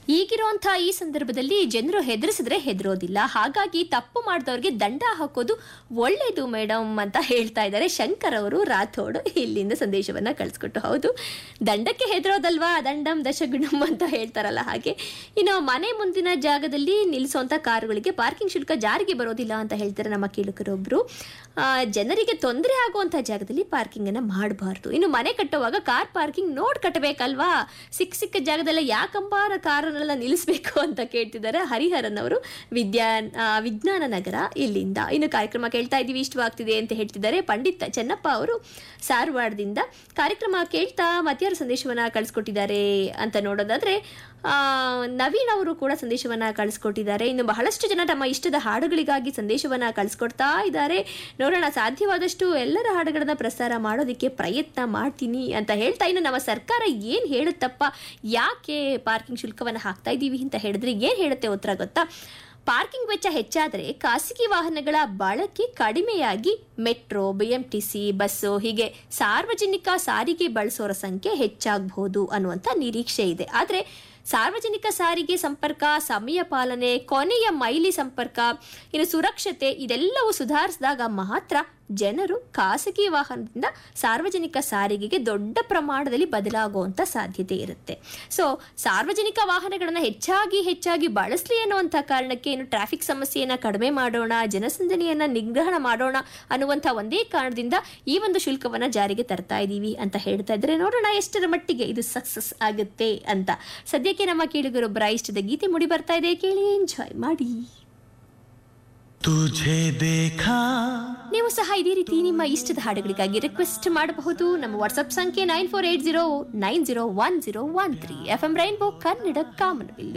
ಈಗಿರುವಂತಹ ಈ ಸಂದರ್ಭದಲ್ಲಿ ಜನರು ಹೆದರಿಸಿದ್ರೆ ಹೆದರೋದಿಲ್ಲ ಹಾಗಾಗಿ ತಪ್ಪು ಮಾಡಿದವ್ರಿಗೆ ದಂಡ ಹಾಕೋದು ಒಳ್ಳೇದು ಮೇಡಮ್ ಅಂತ ಹೇಳ್ತಾ ಇದ್ದಾರೆ ಶಂಕರ್ ಅವರು ರಾಥೋಡ್ ಇಲ್ಲಿಂದ ಸಂದೇಶವನ್ನ ಕಳಿಸ್ಕೊಟ್ಟು ಹೌದು ದಂಡಕ್ಕೆ ಹೆದರೋದಲ್ವಾ ದಂಡಂ ದಶಗುಣಂ ಅಂತ ಹೇಳ್ತಾರಲ್ಲ ಹಾಗೆ ಇನ್ನು ಮನೆ ಮುಂದಿನ ಜಾಗದಲ್ಲಿ ನಿಲ್ಲಿಸುವಂತ ಕಾರುಗಳಿಗೆ ಪಾರ್ಕಿಂಗ್ ಶುಲ್ಕ ಜಾರಿಗೆ ಬರೋದಿಲ್ಲ ಅಂತ ಹೇಳ್ತಾರೆ ನಮ್ಮ ಕೇಳುಗರೊಬ್ರು ಆ, ಜನರಿಗೆ ತೊಂದರೆ ಆಗುವಂತ ಜಾಗದಲ್ಲಿ ಪಾರ್ಕಿಂಗ್ ಅನ್ನ ಮಾಡಬಾರ್ದು ಇನ್ನು ಮನೆ ಕಟ್ಟುವಾಗ ಕಾರ್ ಪಾರ್ಕಿಂಗ್ ನೋಡ್ ಕಟ್ಟಬೇಕಲ್ವಾ ಸಿಕ್ಕ ಸಿಕ್ಕ ಜಾಗದಲ್ಲ ಯಾಕಂಬಾರ ಕಾರನ್ನೆಲ್ಲ ನಿಲ್ಲಿಸ್ಬೇಕು ಅಂತ ಕೇಳ್ತಿದ್ದಾರೆ ಹರಿಹರನ್ ಅವರು ವಿದ್ಯಾ ಆ, ವಿಜ್ಞಾನ ನಗರ ಇಲ್ಲಿಂದ ಇನ್ನು ಕಾರ್ಯಕ್ರಮ ಕೇಳ್ತಾ ಇದ್ದೀವಿ ಇಷ್ಟವಾಗ್ತಿದೆ ಅಂತ ಹೇಳ್ತಿದ್ದಾರೆ ಪಂಡಿತ ಚೆನ್ನಪ್ಪ ಅವರು ಸಾರವಾಡದಿಂದ ಕಾರ್ಯಕ್ರಮ ಕೇಳ್ತಾ ಮತ್ಯಾರ ಸಂದೇಶವನ್ನ ಕಳಿಸ್ಕೊಟ್ಟಿದ್ದಾರೆ ಅಂತ ನೋಡೋದಾದ್ರೆ ಆ, ನವೀನ್ ಅವರು ಕೂಡ ಸಂದೇಶವನ್ನ ಕಳಿಸ್ಕೊಟ್ಟಿದ್ದಾರೆ ಇನ್ನು ಬಹಳಷ್ಟು ಜನ ತಮ್ಮ ಇಷ್ಟದ ಹಾಡುಗಳಿಗಾಗಿ ಸಂದೇಶವನ್ನ ಕಳಿಸ್ಕೊಡ್ತಾ ಇದ್ದಾರೆ ನೋಡೋಣ ಸಾಧ್ಯವಾದಷ್ಟು ಎಲ್ಲರ ಹಾಡುಗಳನ್ನ ಪ್ರಸಾರ ಮಾಡೋದಕ್ಕೆ ಪ್ರಯತ್ನ ಮಾಡ್ತೀನಿ ಅಂತ ಹೇಳ್ತಾ ಇನ್ನು ನಮ್ಮ ಸರ್ಕಾರ ಏನ್ ಹೇಳುತ್ತಪ್ಪ ಯಾಕೆ ಪಾರ್ಕಿಂಗ್ ಶುಲ್ಕವನ್ನ ಹಾಕ್ತಾ ಇದ್ದೀವಿ ಅಂತ ಹೇಳಿದ್ರೆ ಏನ್ ಹೇಳುತ್ತೆ ಉತ್ತರ ಗೊತ್ತಾ ಪಾರ್ಕಿಂಗ್ ವೆಚ್ಚ ಹೆಚ್ಚಾದರೆ ಖಾಸಗಿ ವಾಹನಗಳ ಬಳಕೆ ಕಡಿಮೆಯಾಗಿ ಮೆಟ್ರೋ ಬಿಎಂಟಿಸಿ ಬಸ್ಸು ಹೀಗೆ ಸಾರ್ವಜನಿಕ ಸಾರಿಗೆ ಬಳಸೋರ ಸಂಖ್ಯೆ ಹೆಚ್ಚಾಗಬಹುದು ಅನ್ನುವಂಥ ನಿರೀಕ್ಷೆ ಇದೆ ಆದರೆ ಸಾರ್ವಜನಿಕ ಸಾರಿಗೆ ಸಂಪರ್ಕ ಸಮಯ ಪಾಲನೆ ಕೊನೆಯ ಮೈಲಿ ಸಂಪರ್ಕ ಇನ್ನು ಸುರಕ್ಷತೆ ಇದೆಲ್ಲವೂ ಸುಧಾರಿಸಿದಾಗ ಮಾತ್ರ ಜನರು ಖಾಸಗಿ ವಾಹನದಿಂದ ಸಾರ್ವಜನಿಕ ಸಾರಿಗೆಗೆ ದೊಡ್ಡ ಪ್ರಮಾಣದಲ್ಲಿ ಬದಲಾಗುವಂತ ಸಾಧ್ಯತೆ ಇರುತ್ತೆ ಸೊ ಸಾರ್ವಜನಿಕ ವಾಹನಗಳನ್ನು ಹೆಚ್ಚಾಗಿ ಹೆಚ್ಚಾಗಿ ಬಳಸಲಿ ಅನ್ನುವಂಥ ಕಾರಣಕ್ಕೆ ಇನ್ನು ಟ್ರಾಫಿಕ್ ಸಮಸ್ಯೆಯನ್ನ ಕಡಿಮೆ ಮಾಡೋಣ ಜನಸಂದಣಿಯನ್ನ ನಿಗ್ರಹಣ ಮಾಡೋಣ ಅನ್ನುವಂಥ ಒಂದೇ ಕಾರಣದಿಂದ ಈ ಒಂದು ಶುಲ್ಕವನ್ನ ಜಾರಿಗೆ ತರ್ತಾ ಇದ್ದೀವಿ ಅಂತ ಹೇಳ್ತಾ ಇದ್ರೆ ನೋಡೋಣ ಎಷ್ಟರ ಮಟ್ಟಿಗೆ ಇದು ಸಕ್ಸಸ್ ಆಗುತ್ತೆ ಅಂತ ಸದ್ಯಕ್ಕೆ ನಮ್ಮ ಕೇಳುಗರೊಬ್ಬರ ಇಷ್ಟದ ಗೀತೆ ಮುಡಿ ಬರ್ತಾ ಇದೆ ಕೇಳಿ ಎಂಜಾಯ್ ಮಾಡಿ तुझे देखा ನೀವು ಸಹ ಇದೇ ರೀತಿ ನಿಮ್ಮ ಇಷ್ಟದ ಹಾಡುಗಳಿಗಾಗಿ ರಿಕ್ವೆಸ್ಟ್ ಮಾಡಬಹುದು ನಮ್ಮ ವಾಟ್ಸ್ಆಪ್ ಸಂಖ್ಯೆ nine four eight zero nine zero one zero one three F M rainbow Kannada ಕಾಮನಬಿಲ್ಲು